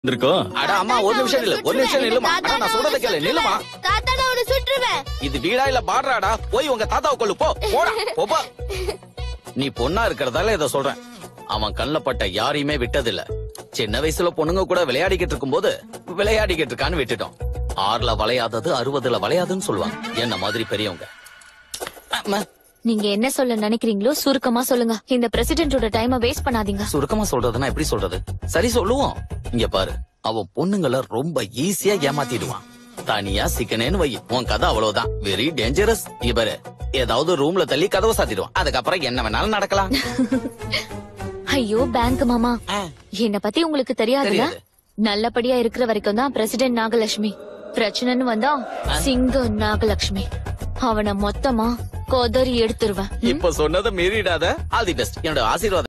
இருக்கோம் அட அம்மா ஒரு நிமிஷம் இல்ல ஒரு நிமிஷம் நில்லுமா அட நான் சொல்றத கேளு நில்லுமா தாத்தா நான் உன்னை சுட்டுருவேன் இது வீடா இல்ல பாடுறாடா போய் உங்க தாத்தாவை கொள்ளு போ போடா போ, போ நீ பொண்ணா இருக்கிறதால இத சொல்றேன் அவன் கண்ணுல பட்ட யாரையுமே விட்டதில்ல சின்ன வயசுல பொண்ணுங்க கூட விளையாடிக்கிட்டு இருக்கும்போது விளையாடிக்கிட்டு இருக்கான்னு விட்டுட்டோம் ஆறுல வளையாதது அறுபதுல வளையாதுன்னு சொல்லுவாங்க என்ன மாதிரி பெரியவங்க அம்மா, நீங்க என்ன சொல்ல நினைக்கிறீங்களோ சுருக்கமா சொல்லுங்க இந்த பிரசிடென்டோட டைமை வேஸ்ட் பண்ணாதீங்க சுருக்கமா சொல்றதுன்னா எப்படி சொல்றது சரி சொல்லுவோம் இங்க பாரு அவன் பொண்ணுங்கள ரொம்ப ஈஸியா ஏமாத்திடுவான் தனியா சிக்கனேன்னு வை உன் கதை அவ்வளவுதான் வெரி டேஞ்சரஸ் இவரு ஏதாவது ரூம்ல தள்ளி கதவை சாத்திடுவான் அதுக்கப்புறம் என்ன வேணாலும் நடக்கலாம் ஐயோ பேங்க் மாமா என்ன பத்தி உங்களுக்கு தெரியாதுல்ல தெரியாது. நல்லபடியா இருக்கிற வரைக்கும் தான் பிரசிடென்ட் நாகலட்சுமி பிரச்சனைன்னு வந்தா சிங்க நாகலட்சுமி அவனை மொத்தமா கொதறி எடுத்துருவேன் இப்ப சொன்னதை மீறிடாத ஆல் தி பெஸ்ட் என்னோட ஆசீர்வாதம்